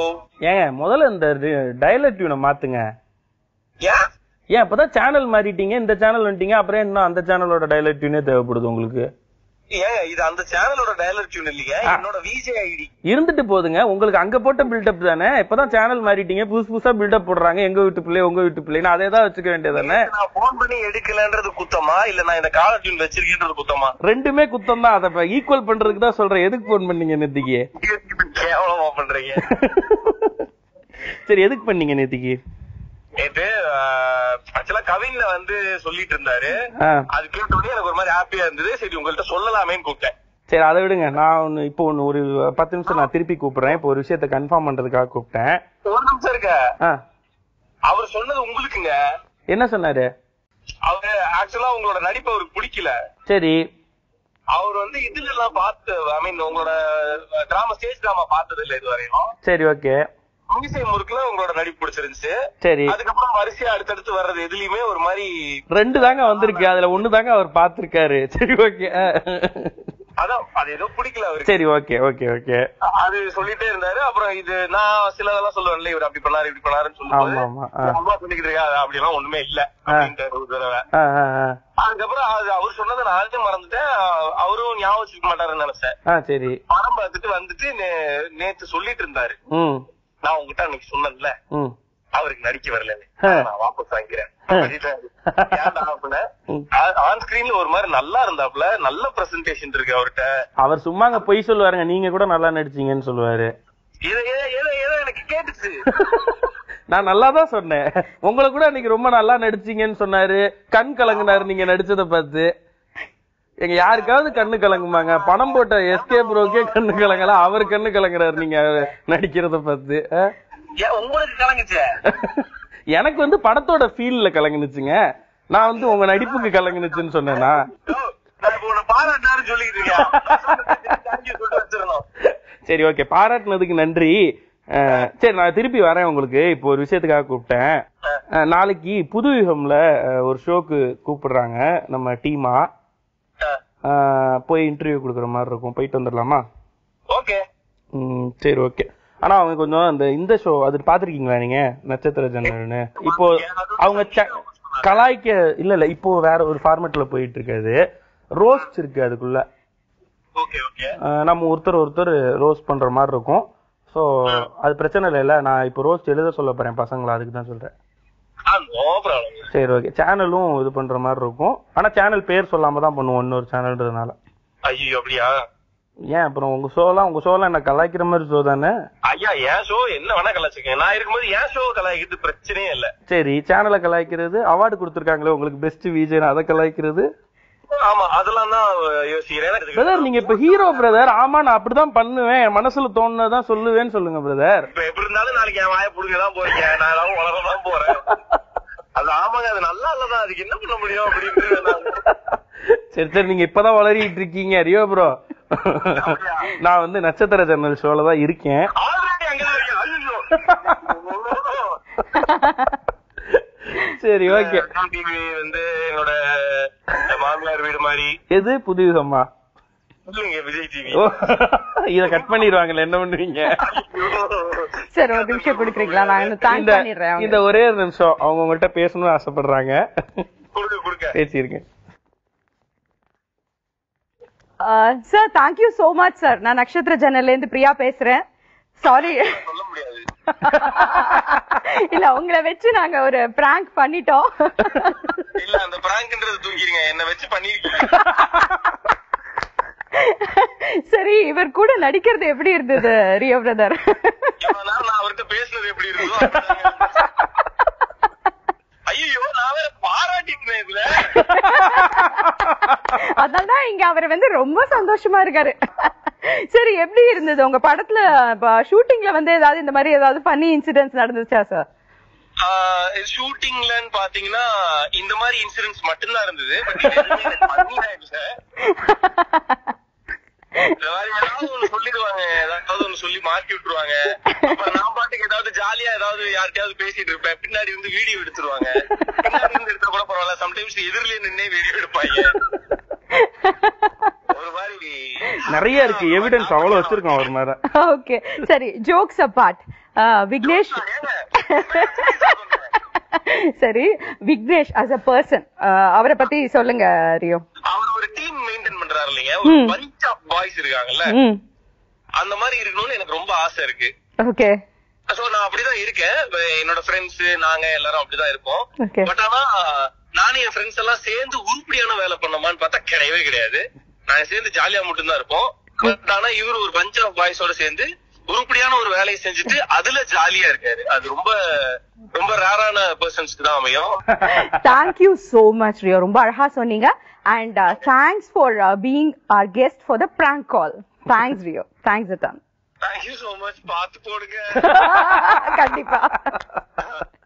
ஏங்க முதல்ல இந்த டயலர் டியூனை மாத்துங்க ஏன் ஏன் இப்பதான் சேனல் மாறிட்டீங்க இந்த சேனல் வந்துட்டீங்க அப்புறம் என்ன அந்த சேனலோட டயலர் டியூனே தேவைப்படுது உங்களுக்கு ஏங்க இது அந்த சேனலோட டயலர் டியூன் இல்லைங்க என்னோட விஜே ஐடி இருந்துட்டு போகுதுங்க உங்களுக்கு அங்க போட்ட பில்டப் தானே இப்பதான் சேனல் மாறிட்டீங்க புதுசு புதுசா பில்டப் போடுறாங்க எங்க வீட்டு பிள்ளை உங்க வீட்டு பிள்ளைன்னு அதே தான் வச்சுக்க வேண்டியதானே நான் போன் பண்ணி எடுக்கலன்றது குத்தமா இல்ல நான் இந்த காலர் டியூன் வச்சிருக்கேன்றது குத்தமா ரெண்டுமே குத்தம் தான் அதை ஈக்குவல் பண்றதுக்கு தான் சொல்றேன் எதுக்கு போன் பண்ணீங்க நேத்திக்கு கேவலமா பண்றீங்க சரி எதுக்கு பண்ணீங்க நேத்திக்கு நேத்து ஆக்சுவலா கவின்ல வந்து சொல்லிட்டு இருந்தாரு ஆ, அது கேட்டோடனே எனக்கு ஒரு மாதிரி ஹாப்பியா இருந்தது சரி உங்கள்ட்ட சொல்லலாமேன்னு கூப்பிட்டேன் சரி அதை விடுங்க நான் ஒன்னு இப்போ ஒன்னு ஒரு பத்து நிமிஷம் நான் திருப்பி கூப்பிடுறேன் இப்போ ஒரு விஷயத்த கன்ஃபார்ம் பண்றதுக்காக கூப்பிட்டேன் ஒரு நிமிஷம் இருக்க ஆ, அவர் சொன்னது உங்களுக்குங்க என்ன சொன்னாரு அவரு ஆக்சுவலா உங்களோட நடிப்பு அவருக்கு பிடிக்கல சரி அவர் வந்து இதுல எல்லாம் பார்த்து ஐ மீன் உங்களோட டிராமா ஸ்டேஜ் டிராமா பார்த்தது இல்ல இது வரையும் சரி ஓகே மீசை முறுக்குல உங்களோட நடிப்பு பிடிச்சிருந்துச்சு சரி அதுக்கப்புறம் வரிசையா அடுத்தடுத்து வர்றது எதுலயுமே ஒரு மாதிரி ரெண்டு தாங்க வந்திருக்கு அதுல ஒண்ணு தாங்க அவர் பாத்திருக்காரு சரி ஓகே அதான் அது ஏதோ பிடிக்கல அவருக்கு சரி ஓகே ஓகே ஓகே அது சொல்லிட்டே இருந்தாரு அப்புறம் இது நான் சிலதெல்லாம் சொல்லுவேன்ல இவர் அப்படி பண்ணாரு இப்படி பண்ணாருன்னு சொல்லும்போது ஆமா ஆமா ஆ. அம்மா சொல்லிக்கிட்டு இருக்கா அது அப்படிலாம் ஒண்ணுமே இல்ல அப்படின்ட்டு ஒரு தடவை ஆ, ஆ, ஆ. அதுக்கப்புறம் அது அவர் சொன்னதை நானே மறந்துட்டேன் அவரும் ஞாபகம் வச்சுக்க மாட்டாருன்னு நினைச்சேன் ஆ சரி படம் பார்த்துட்டு வந்துட்டு நே- நேத்து சொல்லிட்டு இருந்தாரு ம் நான் உங்ககிட்ட அன்னைக்கு சொன்னேன்ல ம் அவருக்கு நடிக்க வரல ஆ. நான் வாபஸ் வாங்கிக்கிறேன் ம். ஆன் ஸ்கிரீன்ல ஒரு மாதிரி நல்லா இருந்தாப்ல நல்ல பிரசன்டேஷன் இருக்கு அவர்கிட்ட அவர் சும்மாங்க பொய் சொல்லுவாருங்க நீங்க கூட நல்லா நடிச்சீங்கன்னு சொல்லுவாரு ஏதோ ஏதோ ஏதோ ஏதோ எனக்கு கேட்டுச்சு நான் நல்லா தான் சொன்னேன் உங்களை கூட அன்னைக்கு ரொம்ப நல்லா நடிச்சீங்கன்னு சொன்னாரு கண் கலங்குனாரு நீங்க நடிச்சத பார்த்து எங்க யாருக்காவது கண்ணு கலங்குமாங்க பணம் போட்ட எஸ்கே ப்ரோக்கே கண்ணு கலங்கல அவர் கண்ணு கலங்குறாரு நீங்க நடிக்கிறத பார்த்து ஆ? ஏன் உங்களுக்கு கலங்குச்சே எனக்கு வந்து படத்தோட ஃபீல்ல கலங்குனுச்சுங்க நான் வந்து உங்க நடிப்புக்கு கலங்குனுச்சுன்னு சொன்னேனா ஓ, நான் இப்ப உன்னை பாராட்டினாருன்னு சொல்லிக்கிட்டு இருக்கேன் Thank you சொல்லிட்டு வச்சிடணும். சரி ஓகே பாராட்டுனதுக்கு நன்றி அஹ், சரி நான் திருப்பி வரேன் உங்களுக்கு இப்போ ஒரு விஷயத்துக்காக கூப்பிட்டேன் அஹ், நாளைக்கு புது யுகம்ல அஹ், ஒரு ஷோக்கு கூப்பிடுறாங்க நம்ம டீமா ஆ, போய் இன்டர்வியூ கொடுக்குற மாதிரி இருக்கும் போயிட்டு வந்துடலாமா ஓகே ம், சரி ஓகே ஆனா அவங்க கொஞ்சம் அந்த இந்த ஷோ அது பாத்திருக்கீங்களா நீங்க நட்சத்திர ஜன்னல்னு இப்போ அவங்க ச- கலாய்க்க இல்ல இல்ல இப்போ வேற ஒரு ஃபார்மேட்ல போயிட்டு இருக்காது ரோஸ்ட் இருக்கு அதுக்குள்ள ஓகே ஓகே அஹ் நம்ம ஒருத்தர் ஒருத்தர் ரோஸ்ட் பண்ற மாதிரி இருக்கும் சோ அது பிரச்சனை இல்லைல்ல நான் இப்போ ரோஸ்ட் எழுத சொல்ல போறேன் பசங்களா அதுக்கு தான் சொல்றேன் நோ ப்ராப்ளம் சரி ஓகே சேனலும் இது பண்ற மாதிரி இருக்கும் ஆனா சேனல் பேர் சொல்லாம தான் பண்ணுவோம் இன்னொரு சேனல்ன்றதுனால ஐயோ அப்படியா ஏன் அப்புறம் உங்க ஷோலாம் உங்க ஷோலாம் என்ன கலாய்க்கிற மாதிரி ஷோ தானே ஐயா என் ஷோ என்ன வேணா கலாச்சிக்கங்க நான் இருக்கும்போது என் ஷோ கலாய்க்கிறது பிரச்சனையே இல்ல சரி சேனலை கலாய்க்கிறது அவார்டு கொடுத்துருக்காங்களே உங்களுக்கு பெஸ்ட் விஜய் அதை கலாய்க்கிறது ஆமா அதெல்லாம் தான் யோசிக்கிறேன் எனக்கு பிரதர் நீங்க இப்ப ஹீரோ பிரதர் ஆமா நான் அப்படிதான் பண்ணுவேன் என் மனசுல தோணுனதான் சொல்லுவேன்னு சொல்லுங்க பிரதர் இப்ப எப்படி இருந்தாலும் நாளைக்கு என் வாயை புடுங்க தான் போறீங்க நான் ஏதாவது வளர தான் போறேன் அது ஆமாங்க அது நல்லா இல்லதான் அதுக்கு என்ன பண்ண முடியும் அப்படின்னு நான் சரி சரி நீங்க இப்பதான் வளரிட்டு இருக்கீங்க ரியோ ப்ரோ நான் வந்து நட்சத்திர ஜன்னல் ஷோல தான் இருக்கேன் ஆல்ரெடி அங்கதான் இருக்கேன் ஐயோ சரி ஓகே டிவி வந்து என்னோட மாமியார் வீடு மாதிரி எது புது யுகமா இல்லைங்க விஜய் டிவி ஓ, இத கட் பண்ணிடுவாங்கல்ல என்ன பண்ணுவீங்க சரி ஒரு நிமிஷம் கொடுக்குறீங்களா நான் தேங்க் இந்த பண்ணிடுறேன் இந்த ஒரே ஒரு நிமிஷம் அவங்க உங்கள்ட்ட பேசணும்னு ஆசைப்படுறாங்க கொடுக்க கொடுக்க பேசியிருக்கேன் sir thank you so much sir நான் நட்சத்திர ஜன்னல்ல இருந்து பிரியா பேசுறேன் சாரி சொல்ல முடியாது இல்ல உங்களை வச்சு நாங்க ஒரு பிராங்க் பண்ணிட்டோம் இல்ல அந்த பிராங்க்ன்றது தூக்கிடுங்க என்ன வச்சு பண்ணிருக்கீங்க சரி இவர் கூட நடிக்கிறது எப்படி இருந்தது ரியோ பிரதர் இவ்வளவு நேரம் நான் அவர்கிட்ட பேசுனது எப்படி இருந்ததோ ஐயோ நான் வேற பாராட்டிட்டேன் இதுல அதனாலதான் இங்க அவர் வந்து ரொம்ப சந்தோஷமா இருக்காரு சரி எப்படி இருந்தது உங்க படத்துல ஷூட்டிங்ல வந்து ஏதாவது இந்த மாதிரி ஏதாவது ஃபன்னி இன்சிடென்ட்ஸ் நடந்துச்சா சார் ஷூட்டிங்லன்னு பாத்தீங்கன்னா இந்த மாதிரி இன்சிடென்ட்ஸ் மட்டும்தான் இருந்தது பட் இது எதுவுமே எனக்கு funny ஆ இல்ல. இந்த மாதிரி ஏதாவது ஒண்ணு சொல்லிடுவாங்க ஏதாவது ஒண்ணு சொல்லி மாட்டி விட்டுருவாங்க அப்ப நான் பாட்டுக்கு ஏதாவது ஜாலியா ஏதாவது யார்கிட்டயாவது பேசிட்டு இருப்பேன் பின்னாடி வந்து வீடியோ எடுத்துருவாங்க பின்னாடி இருந்து எடுத்தா கூட பரவாயில்ல சம்டைம்ஸ் எதிரிலே நின்னே வீடியோ எடுப்பாங்க ஒரு மாதிரி நிறைய இருக்கு எவிடன்ஸ் அவ்வளவு வச்சிருக்கோம் அவர் மேல ஓகே சரி ஜோக்ஸ் அப்பார்ட் விக்னேஷ் ஏங்க சரி விக்னேஷ் அஸ் அ பர்சன் அவரை பத்தி சொல்லுங்க ரியோ அவர் ஒரு டீம் மெயின்டைன் பண்றாரு இல்லைங்க ஒரு ம். பஞ்ச் ஆஃப் பாய்ஸ் இருக்காங்கல்ல ம் அந்த மாதிரி இருக்கணும்னு எனக்கு ரொம்ப ஆசை இருக்கு ஓகே சோ நான் அப்படிதான் இருக்கேன் இப்ப என்னோட ஃப்ரெண்ட்ஸ் நாங்க எல்லாரும் அப்படிதான் இருப்போம் Okay. பட் ஆனா நானும் என் ஃப்ரெண்ட்ஸ் எல்லாம் சேர்ந்து உருப்படியான வேலை பண்ணோமான்னு பார்த்தா கிடையவே கிடையாது நாங்க சேர்ந்து ஜாலியா மட்டும்தான் இருப்போம் பட் ஆனா இவர் ஒரு பஞ்ச் ஆஃப் பாய்ஸோட சேர்ந்து உருப்படியான ஒரு வேலையை செஞ்சுட்டு அதுல ஜாலியா இருக்காரு அது ரொம்ப ரொம்ப ரேரான பர்சன்ஸ்க்கு தான் அமையும் தேங்க்யூ சோ மச் ரியோ ரொம்ப அழகா சொன்னீங்க and thanks for being our guest for the prank call thanks Rio thanks அட்டன் தேங்க்யூ சோ மச் பார்த்து போடுங்க கண்டிப்பா